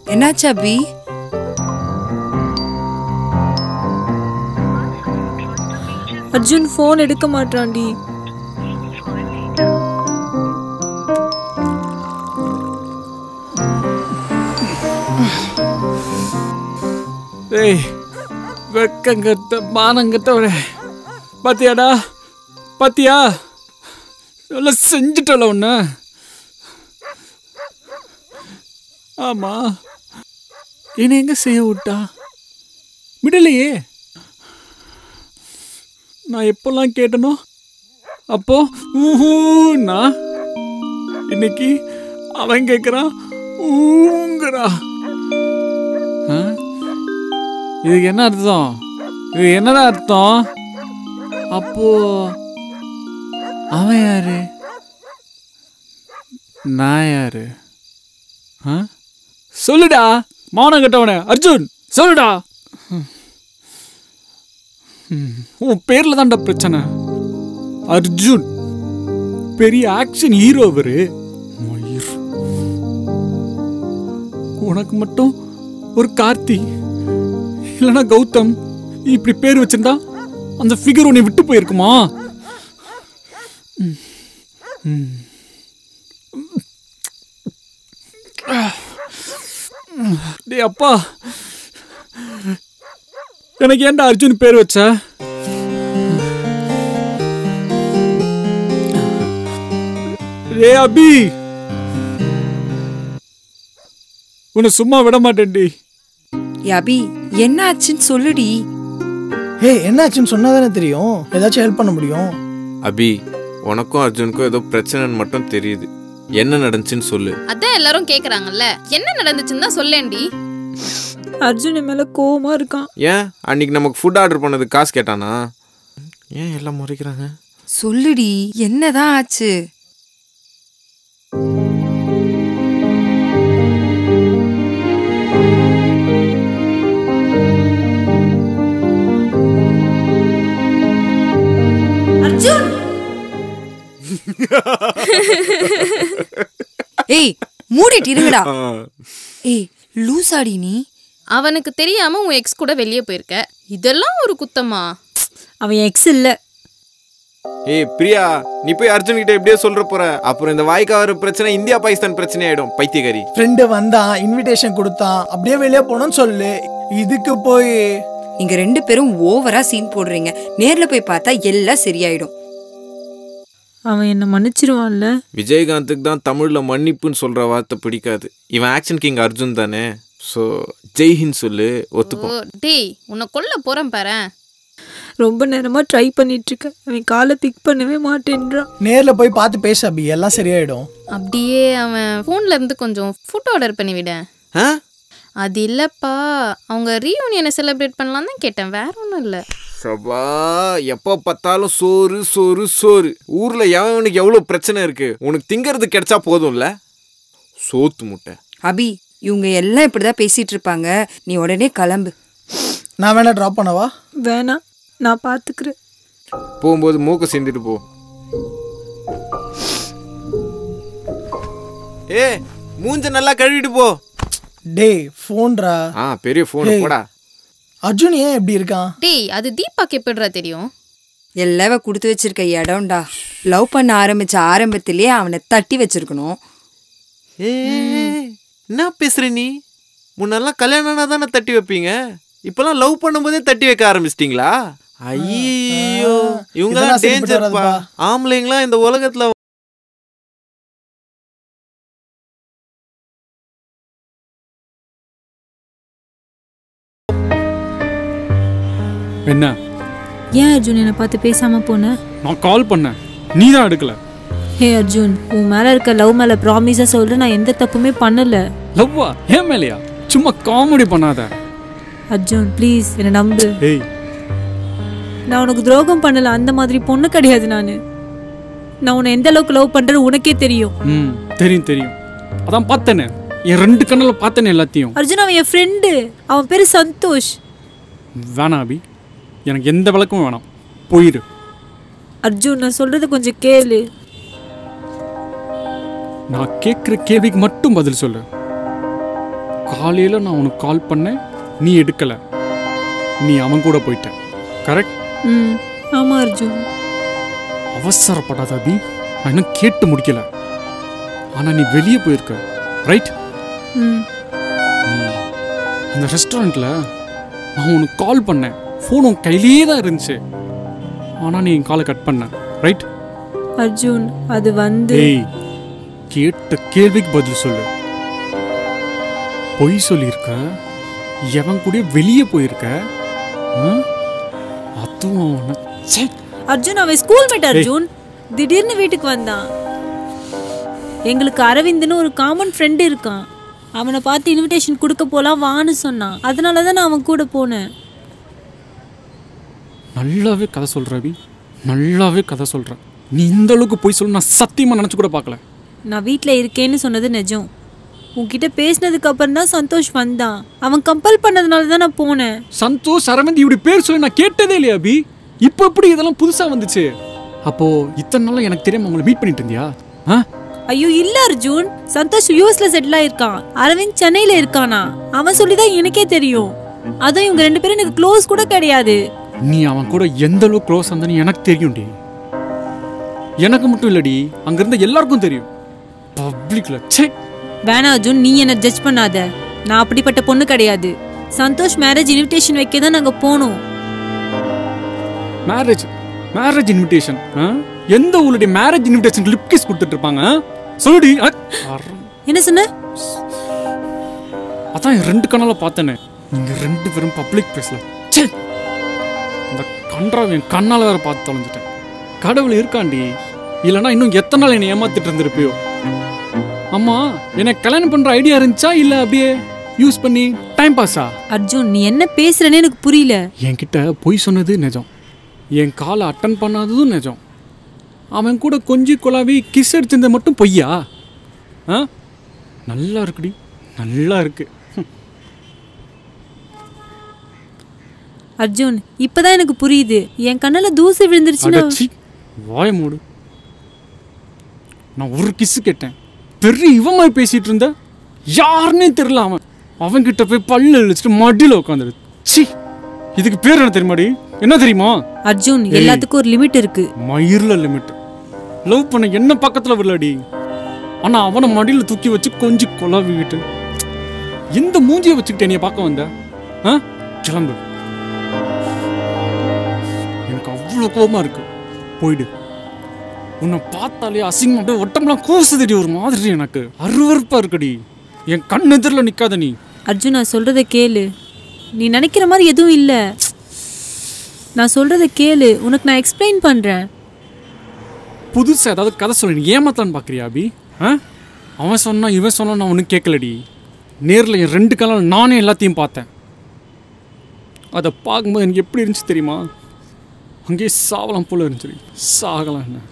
என்னாச்சு அபி அர்ஜுன் ஃபோன் எடுக்க மாட்டான்டி ஏய் வெக்கங்கட்ட மானங்கட்டவரே பாத்தியாடா பாத்தியா நல்லா செஞ்சுட்டல ஒன்று ஆமா என்னை எங்க செய்ய விட்டா விடலையே நான் எப்பெல்லாம் கேட்டனோ அப்போ ஊஹூன்னா இன்னைக்கு அவன் கேட்குறான் ஊங்கிறா ஆ இதுக்கு என்ன அர்த்தம் இது என்னடா அர்த்தம் அப்போ அவன் யாரு நான் யாரு ஆ? சொல்லுடா மானம் கட்டவனே அர்ஜுன் சொல்லுடா ம். ம். உன் பேர்ல தான்டா பிரச்சனை அர்ஜுன் பெரிய ஆக்ஷன் ஹீரோ அவரு மயிர். உனக்கு மட்டும் ஒரு கார்த்தி இல்லைன்னா கௌதம் இப்படி பேர் வச்சிருந்தா அந்த ஃபிகர் உன்னை விட்டு போயிருக்குமா ம். ம். டேய் அப்பா எனக்கு ஏன்டா அர்ஜுன் பேர் வச்ச ரே அபி உன்னை சும்மா விட மாட்டேன்டி ஏ அபி என்ன ஆச்சுன்னு சொல்லுடி ஏய் என்னாச்சுன்னு சொன்னா தானே தெரியும் ஏதாச்சும் ஹெல்ப் பண்ண முடியும் அபி உனக்கும் அர்ஜுனுக்கும் ஏதோ பிரச்சனைன்னு மட்டும் தெரியுது என்ன நடந்துச்சுன்னு சொல்லு அதான் எல்லாரும் கேக்குறாங்கல்ல என்ன நடந்துச்சுன்னு தான் சொல்லேன்டி அர்ஜுன் என் மேல கோவமா இருக்கான் ஏன் அன்னைக்கு நமக்கு ஃபுட் ஆர்டர் பண்ணதுக்கு காசு கேட்டானா ஏன் எல்லாம் முறைக்கிறாங்க சொல்லுடி என்னதான் ஆச்சு அர்ஜுன் ஏய் மூடிட்டு இருங்கடா ஏய் லூசாடி நீ அவனுக்கு தெரியாம உன் எக்ஸ் கூட வெளியே போயிருக்க இதெல்லாம் ஒரு குத்தமா அவன் எக்ஸ் இல்ல ஏய் பிரியா நீ போய் அர்ஜுன் கிட்ட எப்படியே சொல்ற போற அப்புறம் இந்த வாய்க்கார பிரச்சனை இந்தியா பாகிஸ்தான் பிரச்சனை ஆயிடும் பைத்தியகாரி ஃப்ரெண்டு வந்தான் இன்விடேஷன் கொடுத்தான் அப்படியே வெளியே போனோம்னு சொல்லு இதுக்கு போய் நீங்க ரெண்டு பேரும் ஓவரா சீன் போடுறீங்க நேர்ல போய் பார்த்தா எல்லாம் சரியாயிடும் அவன் என்ன மன்னிச்சிருவான்ல விஜயகாந்துக்கு தான் தமிழ்ல மன்னிப்புன்னு சொல்ற வார்த்தை பிடிக்காது இவன் ஆக்ஷன் கிங் அர்ஜுன் தானே ஸோ ஜெய்ஹிந்த் சொல்லு ஒத்துப்போம் ஓ டேய் உன்னை கொல்ல போறேன் பாரேன் ரொம்ப நேரமா ட்ரை பண்ணிட்டு இருக்கேன் அவன் காலை பிக் பண்ணவே மாட்டேன்றான் நேர்ல போய் பார்த்து பேச அபி எல்லாம் சரியாயிடும் அப்படியே அவன் ஃபோன்ல இருந்து கொஞ்சம் ஃபுட் ஆர்டர் பண்ணி விட ஆ அது இல்லப்பா அவங்க ரீயூனியனை செலிப்ரேட் பண்ணலாம் தான் கேட்டேன் வேற ஒன்றும் இல்லை சபா எப்போ பார்த்தாலும் சோறு சோறு சோறு ஊர்ல எவனுக்கு எவ்வளோ பிரச்சனை இருக்கு உனக்கு திங்கிறது கிடைச்சா போதும்ல சோத்து முட்டை அபி இவங்க எல்லாம் இப்படிதான் பேசிட்டு இருப்பாங்க நீ உடனே கிளம்பு நான் வேணா ட்ராப் பண்ணவா வேணாம் நான் பாத்துக்கிறேன் போகும்போது மூக்க சிந்திட்டு போ ஏ மூஞ்ச நல்லா கழுவிட்டு போ டேய் ஃபோன்ரா ஆ பெரிய ஃபோன் ஏய். போடா அர்ஜுன் ஏன் எப்படி இருக்கான் டேய் அது தீபாக்கு எப்படிடா தெரியும் எல்லாம் கொடுத்து வச்சிருக்க இடம்டா லவ் பண்ண ஆரம்பிச்ச ஆரம்பத்திலேயே அவனை தட்டி வச்சிருக்கணும் ஏ என்ன பேசுற நீ முன்னெல்லாம் கல்யாணம்னா தானே தட்டி வைப்பீங்க இப்பெல்லாம் லவ் பண்ணும்போதே தட்டி வைக்க ஆரம்பிச்சிட்டீங்களா ஐயோ இவங்க இதெல்லாம் சரிப்பட்டு டேஞ்சர்ப்பா வராதுப்பா. ஆம்பளைங்களாம் இந்த உலகத்துல என்ன ஏன் அர்ஜுன் என்னை பார்த்து பேசாம போன நான் கால் பண்ணேன் நீ தான் எடுக்கல ஹே அர்ஜுன் உன் மேல இருக்க லவ் மேல ப்ராமிஸா சொல்ற நான் எந்த தப்புமே பண்ணல லவ்வா ஏன் மேலையா சும்மா காமெடி பண்ணாத அர்ஜுன் ப்ளீஸ் என்னை நம்பு ஏய் நான் உனக்கு துரோகம் பண்ணல அந்த மாதிரி பொண்ணு கிடையாது நான் நான் உன்னை எந்த அளவுக்கு லவ் பண்றேன்னு உனக்கே தெரியும் ம் தெரியும் தெரியும் அதான் பார்த்தேனே என் ரெண்டு கண்ணில் பார்த்தேனே எல்லாத்தையும் அர்ஜுன் அவன் என் ஃப்ரெண்டு அவன் பேரு சந்தோஷ் வேணாம் அபி எனக்கு எந்த விளக்கமும் வேணாம் போயிரு அர்ஜுன் நான் சொல்றது கொஞ்சம் கேளு நான் கேட்குற கேள்விக்கு மட்டும் பதில் சொல்லு காலையில் நான் உனக்கு கால் பண்ணேன் நீ எடுக்கலை நீ அவன் கூட போயிட்ட கரெக்ட் ம் ஆமா அர்ஜுன் அவசரப்படாத அபி நான் இன்னும் கேட்டு முடிக்கல ஆனால் நீ வெளியே போயிருக்க ரைட் ம் அந்த ரெஸ்டாரண்ட்டில் நான் உனக்கு கால் பண்ணேன் ஃபோன் உன் கையிலேயே தான் இருந்துச்சு ஆனால் நீ என் காலை கட் பண்ண ரைட் அர்ஜுன் அது வந்து ஏய் கேட்ட கேள்விக்கு பதில் சொல்லு பொய் சொல்லியிருக்க எவன் கூட வெளியே போயிருக்க ஆ? அதுவும் அவனை ச்சே. அர்ஜுன் அவன் ஸ்கூல் மேட் அர்ஜுன் திடீர்னு வீட்டுக்கு வந்தான் எங்களுக்கு அரவிந்த்னு ஒரு காமன் ஃப்ரெண்ட் இருக்கான் அவனை பார்த்து இன்விடேஷன் கொடுக்க போலாம் வான்னு சொன்னான் அதனால தான் நான் அவன் கூட போனேன் நல்லாவே கதை சொல்ற அபி நல்லாவே கதை சொல்ற நீ இந்த அளவுக்கு பொய் சொல்லு நான் சத்தியமா நினைச்சு கூட பார்க்கல நான் வீட்டில் இருக்கேன்னு சொன்னது நிஜம் உன்கிட்ட பேசினதுக்கு அப்புறம் தான் சந்தோஷ் வந்தான் அவன் கம்பல் பண்ணதுனால தான் நான் போனேன் சந்தோஷ் அரவிந்த் இப்படி பேர் சொல்லி நான் கேட்டதே இல்லையா அபி இப்போ எப்படி இதெல்லாம் புதுசா வந்துச்சு அப்போ இத்தனை நாளா எனக்கு தெரியாம உங்களை மீட் பண்ணிட்டு இருந்தியா ஆ ஐயோ இல்ல அர்ஜுன் சந்தோஷ் யூஎஸ்ல செட்டில் ஆயிருக்கான் அரவிந்த் சென்னையில இருக்கானா அவன் சொல்லிதான் எனக்கே தெரியும் அதுவும் இவங்க ரெண்டு பேரும் எனக்கு க்ளோஸ் கூட கிடையாது நீ அவன் கூட எந்த அளவுக்கு க்ளோஸ் வந்தன்னு எனக்கு தெரியும்டி எனக்கு மட்டும் இல்லடி அங்க இருந்த எல்லாருக்கும் தெரியும் பப்ளிக்ல ச்சே வேணா அர்ஜுன் நீ என்ன ஜட்ஜ் பண்ணாத நான் அப்படிப்பட்ட பொண்ணு கிடையாது சந்தோஷ் மேரேஜ் இன்விடேஷன் வைக்க தான் நாங்க போனோம் மேரேஜ் மேரேஜ் இன்விடேஷன் எந்த ஊருடைய மேரேஜ் இன்விடேஷன் லிப் கிஸ் கொடுத்துட்டு இருப்பாங்க சொல்லுடி அ, அற- என்ன சொன்ன அதான் என் ரெண்டு கண்ணால பார்த்தேனே நீங்க ரெண்டு பேரும் பப்ளிக் பேசல ச்சே இந்த கன்றாவை என் கண்ணால வேற பார்த்து தொலைஞ்சிட்டேன் கடவுள் இருக்காண்டி இல்லைன்னா இன்னும் எத்தனை நாள் என்னை ஏமாத்திட்டு இருந்திருப்பியோ அம்மா என்னை கல்யாணம் பண்ற ஐடியா இருந்துச்சா இல்ல அப்படியே யூஸ் பண்ணி டைம் பாஸா அர்ஜுன் நீ என்ன பேசுறேன்னு எனக்கு புரியல என்கிட்ட பொய் சொன்னது நிஜம் என் காலை அட்டன் பண்ணாததும் நிஜம் அவன் கூட கொஞ்சி குழாவி கிஸ் அடிச்சிருந்தது மட்டும் பொய்யா ஆ நல்லா இருக்குடி நல்லா இருக்கு அர்ஜுன் இப்பதான் எனக்கு புரியுது என் கண்ணால தூசி விழுந்துருச்சுன்னா அடச்சி வாய மூடு நான் ஒரு கிஸ் கேட்டேன் பெரிய இவன் மாதிரி பேசிட்டு இருந்த யாருன்னே தெரியல அவன் அவன்கிட்ட போய் பல்லு இழிச்சிட்டு மடியில் உட்காந்துடு சி இதுக்கு பேர் என்ன தெரியுமாடி என்ன தெரியுமா அர்ஜுன் எல்லாத்துக்கும் ஒரு லிமிட் இருக்கு மயிர்ல லிமிட் லவ் பண்ண என்ன பக்கத்துல விடலடி ஆனா அவனை மடியில தூக்கி வச்சு கொஞ்சி கொலாவிக்கிட்டு எந்த மூஞ்சியை வச்சுக்கிட்டு என்னைய பார்க்க வந்த ஆ? கிளம்பு எனக்கு அவ்வளோ கோபமா இருக்கு போயிடு உன்னை பார்த்தாலே அசிங்கம் அப்படியே ஒட்டம்லாம் கூசுதடி ஒரு மாதிரி எனக்கு அருவருப்பா இருக்குடி என் கண் எதிரில் நிக்காத நீ அர்ஜுன் நான் சொல்றத கேளு நீ நினைக்கிற மாதிரி எதுவும் இல்ல நான் சொல்றத கேளு உனக்கு நான் எக்ஸ்பிளைன் பண்றேன் புதுசா ஏதாவது கதை சொல்லி நீ ஏமாத்தலான்னு பார்க்குறியா அபி ஆ அவன் சொன்னா இவன் சொன்னா நான் ஒன்றும் கேட்கலடி நேரில் என் ரெண்டு காலம் நானே எல்லாத்தையும் பார்த்தேன் அதை பார்க்கும்போது எனக்கு எப்படி இருந்துச்சு தெரியுமா அங்கேயே சாவலாம் போல இருந்துச்சு சாகலாம் என்ன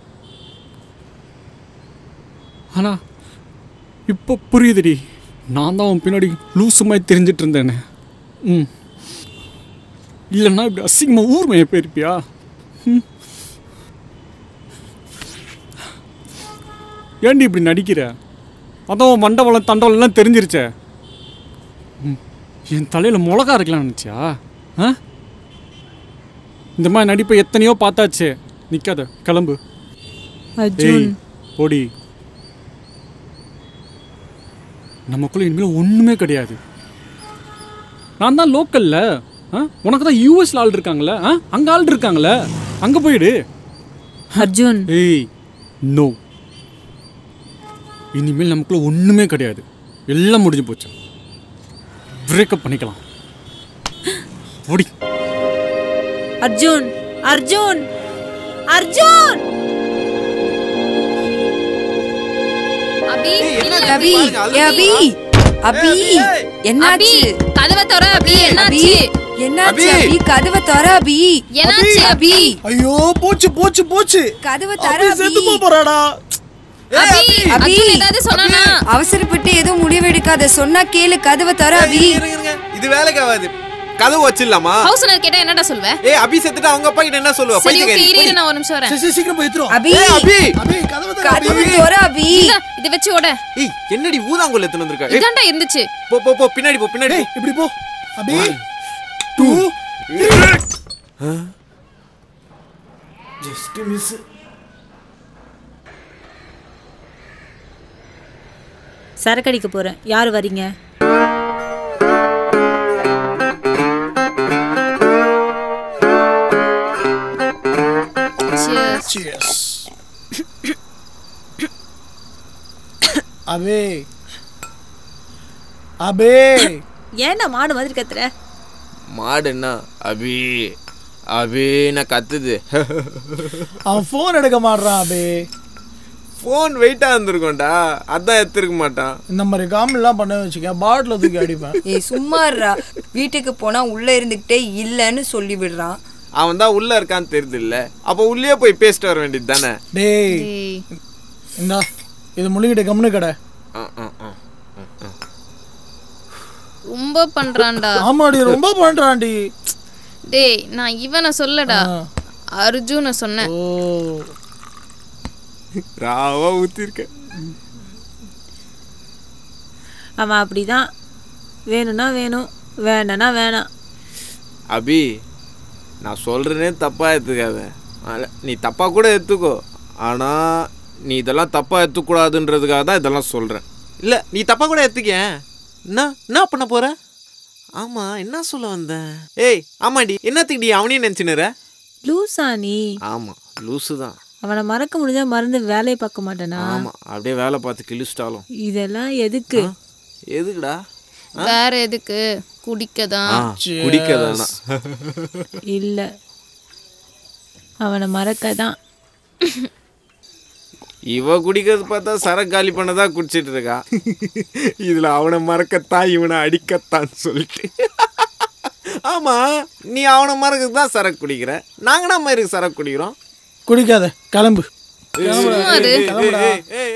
ஆனா இப்போ புரியுதுடி நான் தான் அவன் பின்னாடி லூசு மாதிரி தெரிஞ்சிட்டு இருந்தேனே ம் இல்லைன்னா இப்படி அசிங்கமாக ஊர் மைய போயிருப்பியா ஏன்டி இப்படி நடிக்கிற அதான் உன் மண்டபலம் தண்டவலம் எல்லாம் தெரிஞ்சிருச்சே ம், என் தலையில் மிளகா இருக்கலாம் நினச்சியா ஆ இந்த மாதிரி நடிப்பை எத்தனையோ பார்த்தாச்சு நிற்காத கிளம்பு அர்ஜுன் ஏய் ஓடி நமக்குள்ள இனிமேல் ஒன்றுமே கிடையாது நான் தான் லோக்கல்ல ஆ உனக்கு தான் யூஎஸ்ல ஆள் இருக்காங்களே ஆ அங்கே ஆள் இருக்காங்களே அங்கே போயிடு அர்ஜுன் ஏய் நோ இனிமேல் நமக்குள்ள ஒண்ணுமே கிடையாது எல்லாம் முடிஞ்சு போச்சு பிரேக்கப் பண்ணிக்கலாம் ஓடி அர்ஜுன் அர்ஜுன் அர்ஜுன் அபி இல்ல, அபி ஏ அபி அபி என்னாச்சு கதவை தர அபி அபி என்னாச்சு என்னாச்சு அபி? அபி கதவை தர அபி என்னாச்சு அபி ஐயோ போச்சு போச்சு போச்சு கதவை தர அபி அபி செத்து போப் போறாடா அபி அபி அர்ஜுன் ஏதாவது சொன்னானா அவசரப்பட்டு எதுவும் முடிவெடுக்காத சொன்னா கேளு கதவை தர அபி இருங்க, இருங்க. இது வேலைக்கு ஆகாது கதவு வச்சிடலாமா ஹவுஸ் ஓனர் கேட்டா என்னடா சொல்லுவ ஏய் அபி செத்துட்டு அவங்க அப்பா கிட்ட என்ன சொல்லுவா சரி ஓகே பைத்தியக்காரி. இரு இரு, நான் ஒரு நிமிஷம் வரேன் சரி, சரி, சீக்கிரம் போய் எடுத்துரும் அபி ஏய் அபி அபி கதவு திற, அபி. கதவு தோற அபி இந்தா, இதை வச்சு ஓட ஏய் என்னடி ஊதாங்குள்ள எடுத்துன்னு வந்திருக்கா ஏய், இதான்டா இருந்துச்சு போ போ போ பின்னாடி போ பின்னாடி டேய் இப்படி போ அபி டூ ஜஸ்ட் மிஸ் சரக்கடிக்க போறேன் யார் வரீங்க Cheers. Cheers. அபே அபே ஏன்டா மாடு மாதிரி கத்துற மாடு என்ன அபி அபி நான் கத்துது அவன் ஃபோன் எடுக்க மாட்றான் அபே ஃபோன் வெயிட்டா இருந்திருக்கும்டா அதான் எடுத்துருக்க மாட்டான் இந்த மாதிரி காமெல்லாம் பண்ண வச்சுக்க பாட்டில் தூக்கி அடிப்பேன் ஏய் சும்மா இருடா வீட்டுக்கு போனா உள்ள இருந்துகிட்டே இல்லன்னு சொல்லி விடுறான் அவன் தான் உள்ள இருக்கான்னு தெரியுது இல்ல அப்ப உள்ளே போய் பேசிட்டு வர வேண்டியது தானே டேய் டேய், இந்தா இது முழுங்கிட்ட கம்னு கடை ரொம்ப பண்றான்டா ஆமாடி ரொம்ப பண்றான்டி டேய் நான் இவனை சொல்லடா ஆ. அர்ஜுனை சொன்னேன் ஓ ராவா ஊத்திருக்க அவன் அப்படிதான் வேணும்னா வேணும் வேண்டாம்னா வேணாம் அபி நான் சொல்றேனே தப்பா எடுத்துக்காத ஆனா- நீ தப்பா கூட எடுத்துக்கோ ஆனா நீ இதெல்லாம் தப்பா எடுத்துக்கூடாதுன்றதுக்காக தான் இதெல்லாம் சொல்றேன் இல்ல நீ தப்பா கூட எடுத்துக்க என்ன என்ன பண்ண போற ஆமா என்ன சொல்ல வந்தேன் ஏய் ஆமாடி என்னத்துக்குடி அவனையும் நினைச்சுனுற லூசா நீ ஆமா லூசு தான் அவனை மறக்க முடிஞ்சா மறந்து வேலையை பார்க்க மாட்டானா ஆமா அப்படியே வேலை பார்த்து கிழிச்சிட்டாலும் இதெல்லாம் எதுக்கு எதுக்குடா வேற எதுக்கு குடிக்கதான் ஆ, குடிக்கதானா இல்ல அவனை மறக்க தான் இவ குடிக்கிறது பார்த்தா சரக்கு காலி பண்ணதா குடிச்சிட்டு இருக்கா இதுல அவனை மறக்கத்தான் இவனை அடிக்கத்தான் சொல்லிட்டு ஆமா நீ அவனை மறக்கிறது தான் சரக்கு குடிக்கிற நாங்க நம்ம இருக்கு சரக்கு குடிக்கிறோம் குடிக்காத கிளம்பு சும்மா இரு. ஏய், ஏய், ஏய்,